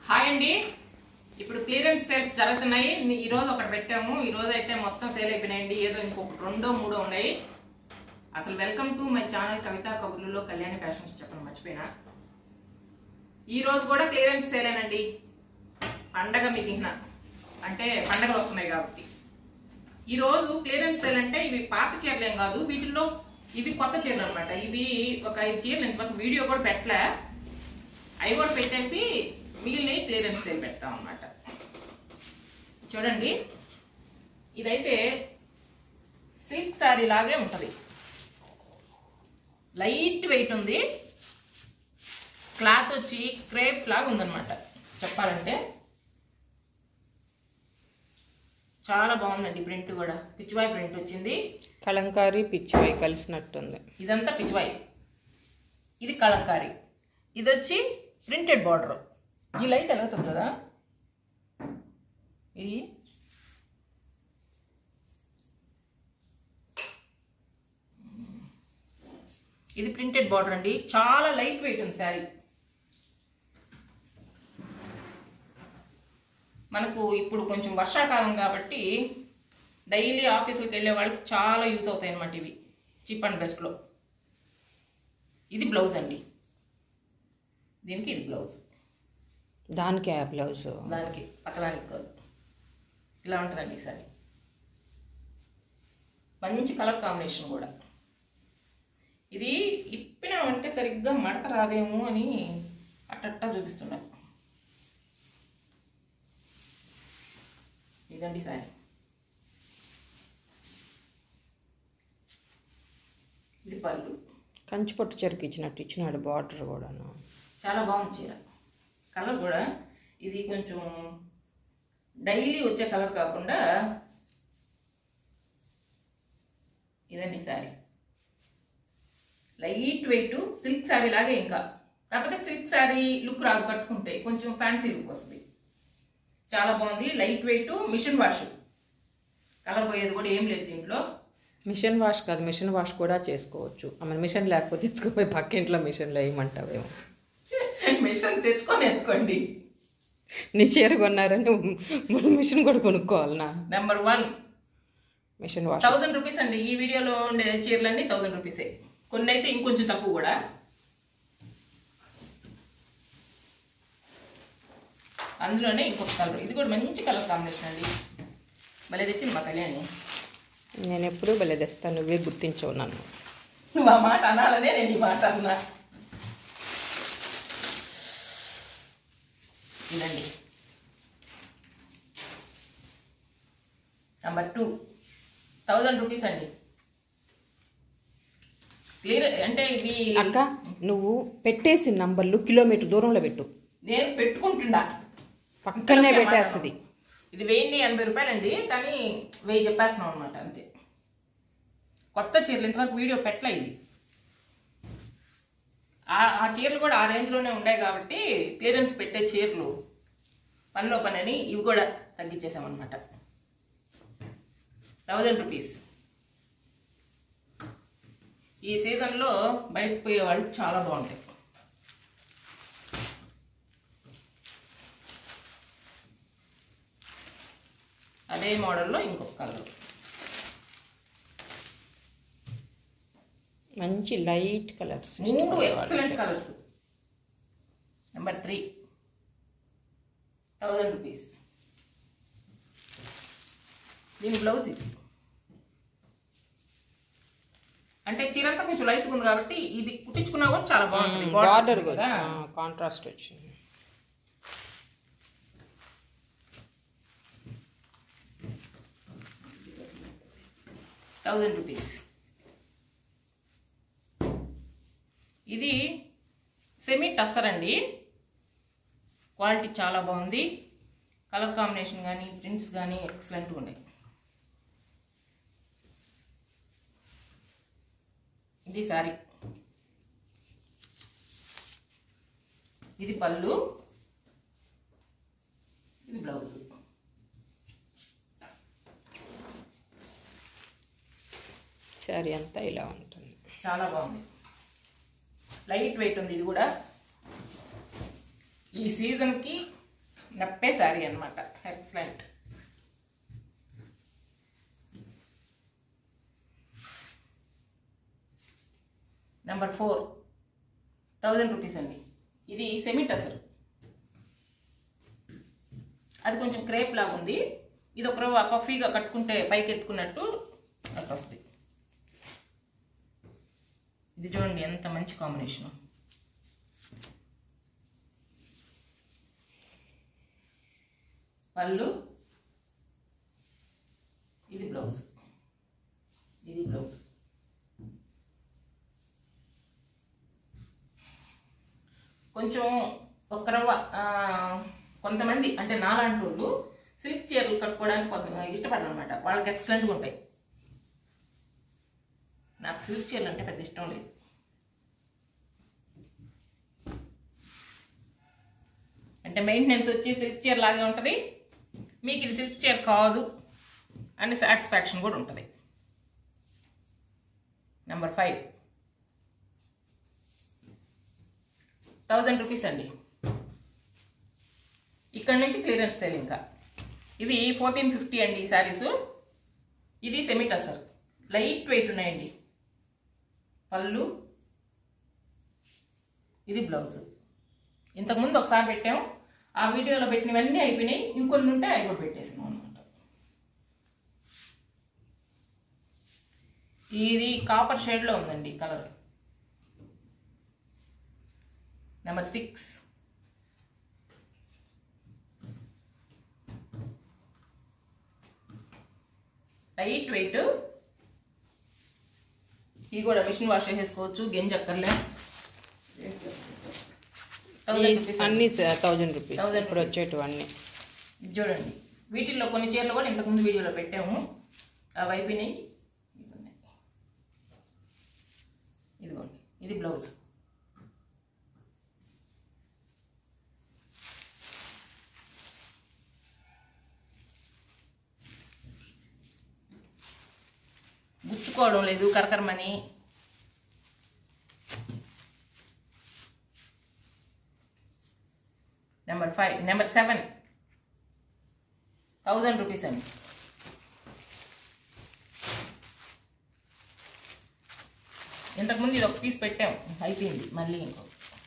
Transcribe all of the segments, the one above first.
Hi అండి ఇప్పుడు clearance sales జరుగుతున్నాయి ని- ఈ రోజు ఒకటి పెట్టాము ఈ రోజు అయితే మొత్తం సేల్ అయిపోయినాయండి ఏదో ఇంకొక రెండో మూడో ఉన్నాయి అసలు welcome to my channel Kavitha కబుర్లలో కళ్యాణి ఫ్యాషన్స్ చెప్పడం మర్చిపోయినా ఈ రోజు కూడా క్లియరెన్స్ సేలేనండి పండగ మిగిలిన అంటే పండగలు వస్తున్నాయి కాబట్టి ఈ రోజు క్లియరెన్స్ సేల్ అంటే ఇవి పాత చీరలు ఏం కాదు వీటిల్లో ఇవి కొత్త చీరలు అనమాట ఇవి ఒక ఐదు చీరలు ఇంతవరకు వీడియో కూడా పెట్టలే అవి కూడా పెట్టేసి మిగిలినవి క్లియరెన్స్ సేల్ పెడతాం అనమాట చూడండి ఇదైతే సిల్క్ శారీ లాగే ఉంటుంది లైట్ వెయిట్ ఉంది క్లాత్ వచ్చి క్రేప్ లాగా ఉందన్నమాట చెప్పాలంటే చాలా బాగుందండి ప్రింట్ కూడా పిచ్చివాయి ప్రింట్ వచ్చింది కలంకారీ పిచ్చివై కలిసినట్టుంది ఇదంతా పిచ్చివాయి ఇది కలంకారీ ఇది వచ్చి ప్రింటెడ్ బార్డర్ ఈ లైట్ ఎలుగుతుంది కదా ఇది ఇది ప్రింటెడ్ బార్డర్ అండి చాలా లైట్ వెయిట్ ఉంది శారీ మనకు ఇప్పుడు కొంచెం వర్షాకాలం కాబట్టి డైలీ ఆఫీసులకు వెళ్ళే వాళ్ళకి చాలా యూజ్ అవుతాయి అన్నమాట ఇవి చీప్ అండ్ బెస్ట్లో ఇది బ్లౌజ్ అండి దీనికి ఇది బ్లౌజ్ దానికి ఆ బ్లౌజ్ దానికి పక్కదానికి కాదు ఇలా ఉంటుందండి ఈ సారీ మంచి కలర్ కాంబినేషన్ కూడా ఇది ఇప్పినామంటే సరిగ్గా మడత రాదేమో అని అట్టట్టా చూపిస్తున్నా ఇదండి సారీ ఇది పళ్ళు కంచి పట్టు చెరుకు ఇచ్చినట్టు ఇచ్చినాడు బార్డర్ కూడాను చాలా బాగుంది చీర కలర్ కూడా ఇది కొంచెం డైలీ వచ్చే కలర్ కాకుండా ఇదండి sari light weight silk sari లాగే ఇంకా కాకపోతే సిల్క్ శారీ లుక్ రాదు కట్టుకుంటే కొంచెం ఫ్యాన్సీ లుక్ వస్తుంది చాలా బాగుంది light weight machine wash colour పోయేది కూడా ఏం లేదు దీంట్లో మిషన్ వాష్ కాదు మిషన్ వాష్ కూడా చేసుకోవచ్చు ఆమె మిషన్ లేకపోతే ఎత్తుకుపోయి పక్కింట్లో మిషన్లో వేయమంటావేమో మిషన్ తెచ్చుకొని వేసుకోండి నీ చీర కొన్నారని మనం మిషన్ కూడా కొనుక్కోవాలనా number one machine wash thousand rupees అండి ఈ వీడియోలో ఉండే చీరలన్నీ థౌసండ్ రూపీసే కొన్ని అయితే ఇంకొంచెం తక్కువ కూడా అందులోనే ఇంకొక కలర్ ఇది కూడా మంచి కలర్ కాంబినేషన్ అండి భలే తెచ్చింది మా కళ్యాణి నేను ఎప్పుడూ భలే తెస్తాను నువ్వే గుర్తించవు నన్ను నువ్వు ఆ మాట అనాలనే నేను ఈ మాట అన్నా ఇదండి నంబర్ టూ థౌజండ్ రూపీస్ అండి క్లియర్ అంటే ఇవి అక్క నువ్వు పెట్టేసిన నంబర్లు కిలోమీటర్ దూరంలో పెట్టు నేను పెట్టుకుంటుండా పక్కనే పెట్టేస్తుంది ఇది వెయ్యి ఎనభై రూపాయలండి కానీ వెయ్యి చెప్పేస్తున్నాం అనమాట అంతే కొత్త చీరలు ఇంతవరకు వీడియో పెట్టలే ఇది ఆ ఆ చీరలు కూడా ఆ రేంజ్లోనే ఉన్నాయి కాబట్టి క్లియరెన్స్ పెట్టే చీరలు పనిలో పని అని ఇవి కూడా తగ్గించేసామన్నమాట థౌజండ్ రూపీస్ ఈ సీజన్లో బయటకు పోయే వాళ్ళు చాలా బాగుంటాయి అదే మోడల్లో ఇంకొక కలర్ మంచి లైట్ కలర్స్ మూడు excellent colours number three thousand rupees దీని బ్లౌజ్ ఇది అంటే చీరంతా కొంచెం లైట్ ఉంది కాబట్టి ఇది కుట్టించుకున్నా కూడా చాలా బాగుంటుంది బార్డర్ బార్డర్ కూడా కదా కాంట్రాస్ట్ వచ్చింది థౌజండ్ రూపీస్ ఇది సెమీ టస్సర్ అండి క్వాలిటీ చాలా బాగుంది కలర్ కాంబినేషన్ కానీ ప్రింట్స్ కానీ ఎక్సలెంట్గా ఉన్నాయి ఇది సారీ ఇది పళ్ళు ఇది బ్లౌజ్ శారీ అంతా ఇలా ఉంటుంది చాలా బాగుంది లైట్ వెయిట్ ఉంది ఇది కూడా ఈ సీజన్కి డప్పే శారీ అనమాట excellent number four thousand rupees అండి ఇది సెమీ టసర్ అది కొంచెం క్రేప్ లాగా ఉంది ఇది ఒక రవ్వ పఫీగా కట్టుకుంటే పైకి ఎత్తుకున్నట్టు అట్లా వస్తుంది ఇది చూడండి ఎంత మంచి కాంబినేషన్ పళ్ళు ఇది బ్లౌజ్ ఇది బ్లౌజ్ కొంచెం ఒక రవ్వ ఆ, కొంతమంది అంటే నాలాంటి వాళ్ళు సిల్క్ చీరలు కట్టుకోవడానికి కొంత ఇష్టపడరు అనమాట వాళ్ళకి ఎక్సలెంట్గా ఉంటాయి నాకు సిల్క్ చీరలు అంటే పెద్ద ఇష్టం లేదు అంటే మెయింటెనెన్స్ వచ్చి సిల్క్ చీర లాగే ఉంటుంది మీకు ఇది సిల్క్ చీర కాదు అని సాటిస్ఫాక్షన్ కూడా ఉంటుంది నెంబర్ ఫైవ్ థౌజండ్ రూపీస్ అండి ఇక్కడ నుంచి క్లియరెన్స్ సేల్ ఇంకా ఇవి ఫోర్టీన్ ఫిఫ్టీ అండి ఈ శారీస్ ఇది సెమీ టసర్ లైట్ వెయిట్ ఉన్నాయండి పళ్ళు ఇది బ్లౌజ్ ఇంతకుముందు ఒకసారి పెట్టాం ఆ వీడియోలో పెట్టినవన్నీ అయిపోయినాయి ఇంకొన్ని ఉంటే అవి కూడా పెట్టేసాము అనమాట ఇది కాపర్ షేడ్లో ఉందండి colour number six light weight ఇది కూడా మిషన్ వాష్ చేసేసుకోవచ్చు గెంజక్కర్లే థౌసండ్ రూపీస్ అన్ని థౌజండ్ రూపీస్ 1000 ఇప్పుడు వచ్చేటివన్నీ ఇది చూడండి వీటిల్లో కొన్ని చీరలు కూడా ఇంతకుముందు వీడియోలో పెట్టాము అవి అయిపోయినాయి ఇవి ఉన్నాయి. ఇదిగోండి ఇది బ్లౌజ్ గుచ్చుకోవడం లేదు కరకరమని number five number seven thousand rupees అండి ఇంతకుముందు ఇది ఒక పీస్ పెట్టాం అయిపోయింది మళ్ళీ ఇంకో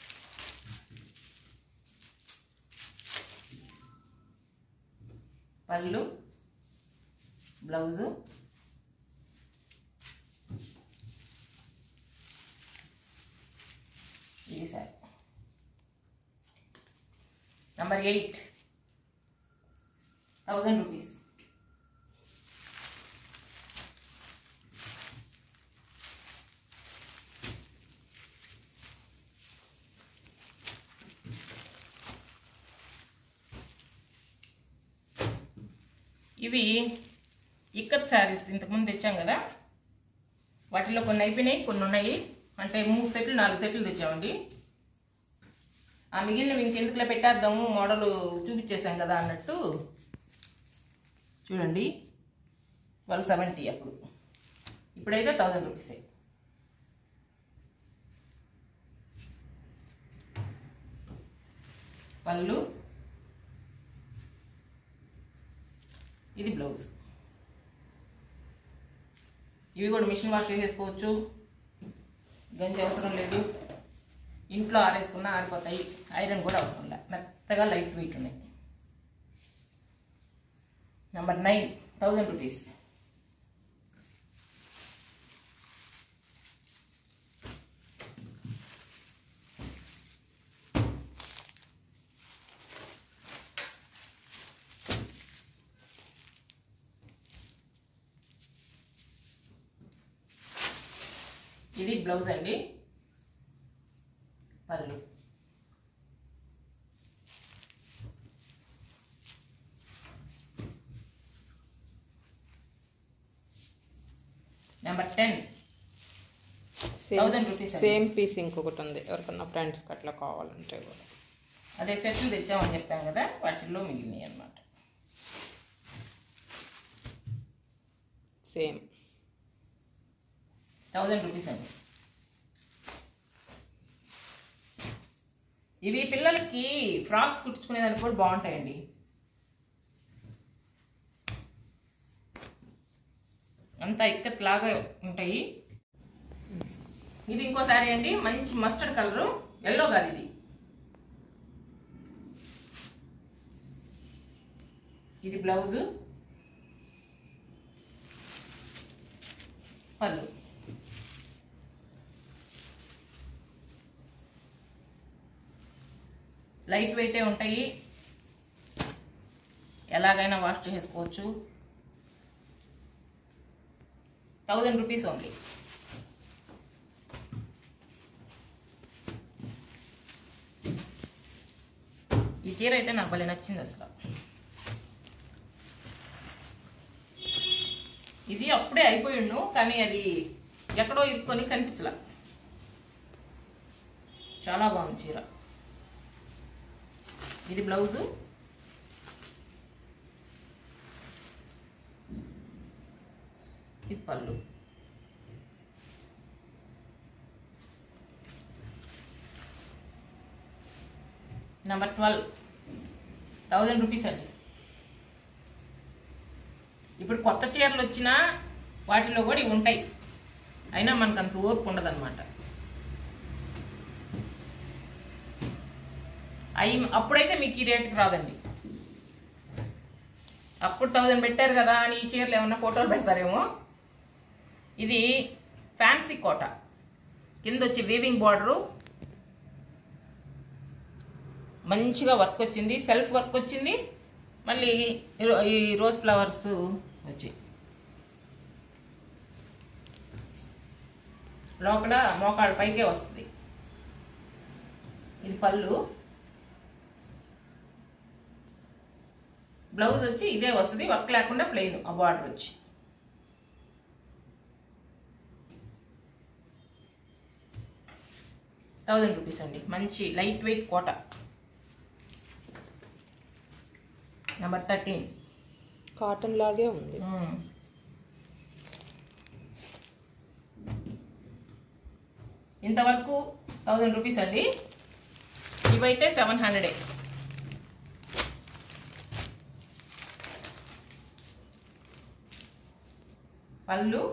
పళ్ళు బ్లౌజు ఇది sir number eight thousand rupees ఇవి ఇక్కత్ శారీస్ ఇంతకుముందు తెచ్చాం కదా వాటిలో కొన్ని అయిపోయినాయి కొన్ని ఉన్నాయి అంటే మూడు సెట్లు నాలుగు సెట్లు తెచ్చామండి ఆ మిగిలినవి ఇంకెందుకులో పెట్టేద్దాము మోడల్ చూపించేసాం కదా అన్నట్టు చూడండి ట్వెల్వ్ సెవెంటీ అప్పుడు ఇప్పుడైతే థౌజండ్ రూపీసే పళ్ళు ఇది బ్లౌజ్ ఇవి కూడా మిషన్ వాష్ చేసేసుకోవచ్చు గంజి అవసరం లేదు ఇంట్లో ఆరేసుకున్నా ఆరిపోతాయి ఐరన్ కూడా అవసరం లే మెత్తగా లైట్ వెయిట్ ఉన్నాయి నెంబర్ నైన్ థౌజండ్ రూపీస్ ఇది బ్లౌజ్ అండి పళ్ళు నెంబర్ టెన్ థౌజండ్ రూపీస్ అండి. సేమ్ పీస్ ఇంకొకటి ఉంది ఎవరికన్నా ఫ్రెండ్స్కి అట్లా కావాలంటే కూడా అదే సెట్లు తెచ్చామని చెప్పాం కదా వాటిల్లో మిగిలినాయి అన్నమాట సేమ్ థౌజండ్ రూపీస్ అండి ఇవి పిల్లలకి ఫ్రాక్స్ కుట్టించుకునేదానికి కూడా బాగుంటాయండి అంతా ఇక్కత్ లాగా ఉంటాయి ఇది ఇంకో శారీ అండి మంచి మస్టర్డ్ కలరు ఎల్లో కాదు ఇది ఇది బ్లౌజు పళ్ళు లైట్ వెయిటే ఉంటాయి ఎలాగైనా వాష్ చేసుకోవచ్చు థౌజండ్ రూపీస్ ఓన్లీ ఈ చీర అయితే నాకు భలే నచ్చింది అసలు ఇది అప్పుడే అయిపోయిండు కానీ అది ఎక్కడో ఇరుక్కొని కనిపించలా చాలా బాగుంది చీర ఇది బ్లౌజు ఇది పళ్ళు నెంబర్ ట్వెల్వ్ థౌజండ్ రూపీస్ అండి ఇప్పుడు కొత్త చీరలు వచ్చినా వాటిలో కూడా ఇవి ఉంటాయి అయినా మనకు అంత ఓర్పు ఉండదన్నమాట అయి అప్పుడైతే మీకు ఈ రేటుకి రాదండి అప్పుడు థౌజండ్ పెట్టారు కదా అని ఈ చీరలు ఏమన్నా ఫోటోలు పెడతారేమో ఇది ఫ్యాన్సీ కోట కింద వచ్చి వీవింగ్ బార్డరు మంచిగా వర్క్ వచ్చింది సెల్ఫ్ వర్క్ వచ్చింది మళ్ళీ ఈ- ఈ రోజ్ ఫ్లవర్స్ వచ్చి లోపల మోకాళ్ళ పైకే వస్తుంది ఇది పళ్ళు బ్లౌజ్ వచ్చి ఇదే వస్తుంది వర్క్ లేకుండా ప్లెయిన్ ఆ బార్డర్ వచ్చి థౌజండ్ రూపీస్ అండి మంచి light weight Kota number thirteen cotton లాగే ఉంది ఇంతవరకు థౌజండ్ రూపీస్ అండి ఇవైతే సెవెన్ హండ్రెడే పళ్ళు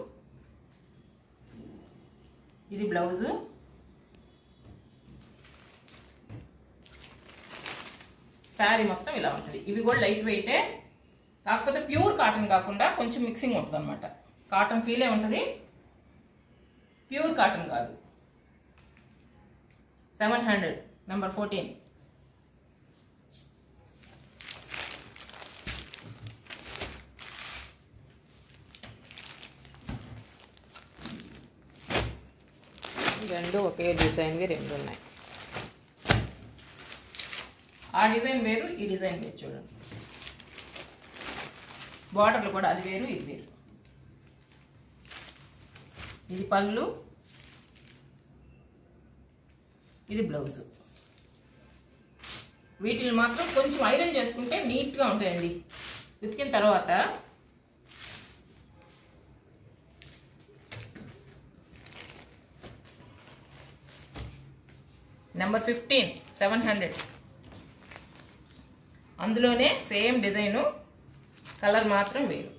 ఇది బ్లౌజు శారీ మొత్తం ఇలా ఉంటుంది ఇవి కూడా లైట్ వెయిటే కాకపోతే ప్యూర్ కాటన్ కాకుండా కొంచెం మిక్సింగ్ ఉంటుంది అనమాట కాటన్ ఫీలే ఉంటుంది ప్యూర్ కాటన్ కాదు సెవెన్ హండ్రెడ్ నెంబర్ ఫోర్టీన్ రెండు ఒకే డిజైన్వి రెండు ఉన్నాయి ఆ డిజైన్ వేరు ఈ డిజైన్ వేరు చూడండి బార్డర్లు కూడా అది వేరు ఇది వేరు ఇది పళ్ళు ఇది బ్లౌజ్ వీటిని మాత్రం కొంచెం ఐరన్ చేసుకుంటే నీట్గా ఉంటాయండి ఉతికిన తర్వాత నెంబర్ ఫిఫ్టీన్ సెవెన్ హండ్రెడ్ అందులోనే సేమ్ డిజైను కలర్ మాత్రం వేరు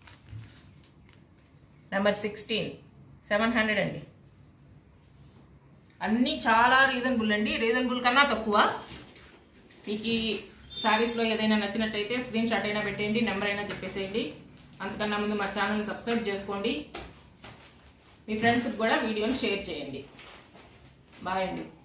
నెంబర్ సిక్స్టీన్ సెవెన్ హండ్రెడ్ అండి అన్నీ చాలా రీజనబుల్ అండి రీజనబుల్ కన్నా తక్కువ మీకు ఈ శారీస్లో ఏదైనా నచ్చినట్టయితే స్క్రీన్ షాట్ అయినా పెట్టేయండి నెంబర్ అయినా చెప్పేసేయండి అంతకన్నా ముందు మా ఛానల్ని సబ్స్క్రైబ్ చేసుకోండి మీ ఫ్రెండ్స్కి కూడా వీడియోని షేర్ చేయండి బాయ్ అండి